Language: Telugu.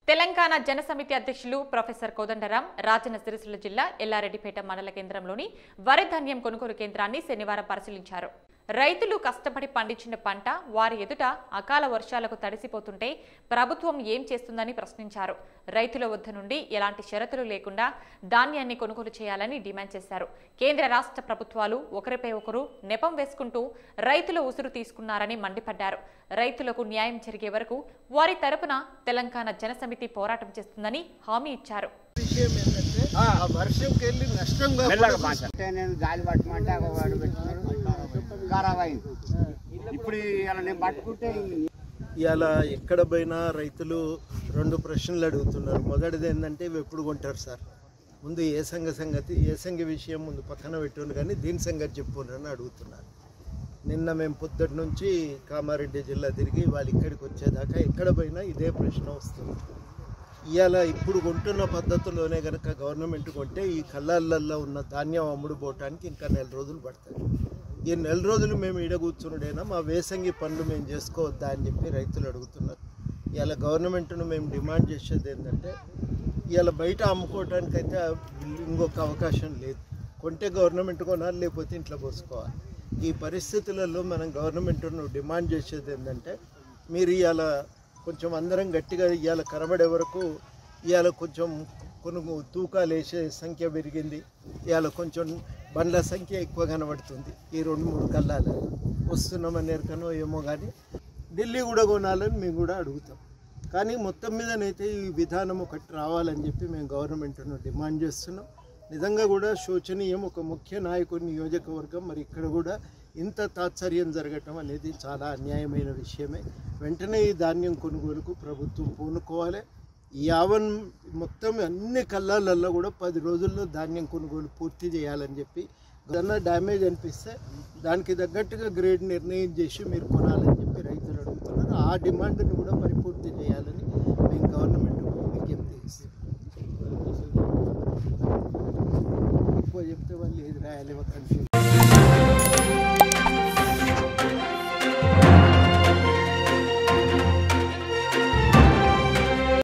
తెలంగాణ జనసమితి అధ్యక్షులు ప్రొఫెసర్ కోదండరాం రాజన్న సిరిసిల్ల జిల్లా ఎల్లారెడ్డిపేట మండల కేంద్రంలోని వరి ధాన్యం కొనుగోలు కేంద్రాన్ని శనివారం పరిశీలించారు రైతులు కష్టపడి పండించిన పంట వారి ఎదుట అకాల వర్షాలకు తడిసిపోతుంటే ప్రభుత్వం ఏం చేస్తుందని ప్రశ్నించారు రైతుల వద్ద నుండి ఎలాంటి షరతులు లేకుండా ధాన్యాన్ని కొనుగోలు చేయాలని డిమాండ్ చేశారు కేంద్ర రాష్ట్ర ప్రభుత్వాలు ఒకరిపై ఒకరు నెపం వేసుకుంటూ రైతుల ఉసురు తీసుకున్నారని మండిపడ్డారు రైతులకు న్యాయం జరిగే వరకు వారి తరపున తెలంగాణ జనసమితి పోరాటం చేస్తుందని హామీ ఇచ్చారు విషయం ఏంటంటే ఆ వర్షంకి వెళ్ళి నష్టం కాకుండా అంటే నేను గాలి పట్టమంటే ఒక వాడు పెట్టినారు ఖరాబ్ అయింది ఇప్పుడు ఇలా నేను పట్టుకుంటే ఇవాళ ఎక్కడ పోయినా రైతులు రెండు ప్రశ్నలు అడుగుతున్నారు మొదటిది ఏంటంటే ఇవి ఎప్పుడు కొంటారు సార్ ముందు ఏ సంఘ సంగతి ఏ సంఘ విషయం ముందు పక్కన పెట్టును కానీ దీని సంగతి చెప్పును అని అడుగుతున్నారు నిన్న మేము పొద్దుటి నుంచి కామారెడ్డి జిల్లా తిరిగి వాళ్ళు ఇక్కడికి వచ్చేదాకా ఎక్కడ పోయినా ఇదే ప్రశ్న వస్తుంది ఇవాళ ఇప్పుడు కొంటున్న పద్ధతిలోనే కనుక గవర్నమెంట్ కొంటే ఈ కళ్ళల్లో ఉన్న ధాన్యం అమ్ముడు పోవటానికి ఇంకా నెల రోజులు పడతాయి ఈ నెల రోజులు మేము ఈడ కూర్చున్నాడైనా మా వేసంగి పనులు మేము చేసుకోవద్దా అని చెప్పి రైతులు అడుగుతున్నారు ఇవాళ గవర్నమెంట్ను మేము డిమాండ్ చేసేది ఏంటంటే ఇవాళ బయట అమ్ముకోవటానికైతే ఇంకొక అవకాశం లేదు కొంటే గవర్నమెంట్ కొనాలి లేకపోతే ఇంట్లో పోసుకోవాలి ఈ పరిస్థితులలో మనం గవర్నమెంట్ను డిమాండ్ చేసేది ఏంటంటే మీరు ఇవాళ కొంచెం అందరం గట్టిగా ఇవాళ కనబడే వరకు ఇవాళ కొంచెం కొనుగో తూకాలు వేసే సంఖ్య పెరిగింది ఇవాళ కొంచెం బండ్ల సంఖ్య ఎక్కువ కనబడుతుంది ఈ రెండు మూడు కల్లాలు వస్తున్నామని ఎరకనో ఏమో కానీ ఢిల్లీ కూడా కొనాలని మేము కూడా అడుగుతాం కానీ మొత్తం మీదనైతే ఈ విధానం ఒకటి రావాలని చెప్పి మేము గవర్నమెంట్ను డిమాండ్ చేస్తున్నాం నిజంగా కూడా శోచనీయం ఒక ముఖ్య నాయకుడి నియోజకవర్గం మరి ఇక్కడ కూడా ఇంత తాత్సర్యం జరగటం అనేది చాలా అన్యాయమైన విషయమే వెంటనే ఈ ధాన్యం కొనుగోలుకు ప్రభుత్వం పూనుకోవాలి యావన్ మొత్తం అన్ని కళ్ళాలల్లో కూడా పది రోజుల్లో ధాన్యం కొనుగోలు పూర్తి చేయాలని చెప్పి ఏదన్నా డ్యామేజ్ అనిపిస్తే దానికి తగ్గట్టుగా గ్రేడ్ నిర్ణయం చేసి మీరు కొనాలని చెప్పి రైతులు అడుగుతున్నారు ఆ డిమాండ్ని కూడా పరిపూర్తి చేయాలని మేము గవర్నమెంట్ విజ్ఞప్తి చేస్తాం ఎక్కువ చెప్తే వాళ్ళు ఏది రాయాలి కన్ఫ్యూజ్